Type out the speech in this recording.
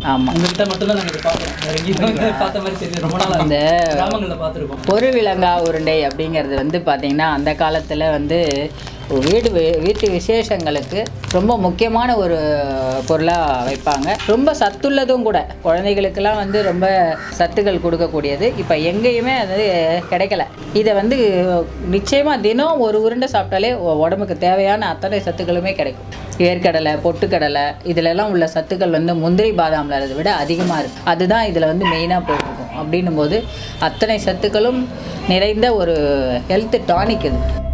ஆமாம் உங்ககிட்ட மட்டும்தான் நாங்கள் இதை பார்க்குறோம் வேற எங்கேயும் பார்த்த மாதிரி தெரியல ரொம்ப நாள் அந்த கிராமங்களில் பார்த்துருக்கோம் பொருவிலங்கா உருண்டை அப்படிங்கிறது வந்து பார்த்திங்கன்னா அந்த காலத்தில் வந்து வீடு வி- வீட்டு விசேஷங்களுக்கு ரொம்ப முக்கியமான ஒரு பொருளாக வைப்பாங்க ரொம்ப சத்துள்ளதும் கூட குழந்தைகளுக்கெல்லாம் வந்து ரொம்ப சத்துக்கள் கொடுக்கக்கூடியது இப்போ எங்கேயுமே அது கிடைக்கல இதை வந்து நிச்சயமாக தினம் ஒரு உருண்டை சாப்பிட்டாலே உ- உடம்புக்கு தேவையான அத்தனை சத்துக்களுமே கிடைக்கும் வேர்க்கடலை பொட்டுக்கடலை இதிலெல்லாம் உள்ள சத்துக்கள் வந்து முந்திரி பாதாமில் அதை விட அதிகமாக இருக்குது அதுதான் இதில் வந்து மெயினாக போட்டிருக்கும் அப்படின்னும் போது அத்தனை சத்துக்களும் நிறைந்த ஒரு ஹெல்த் டானிக் இது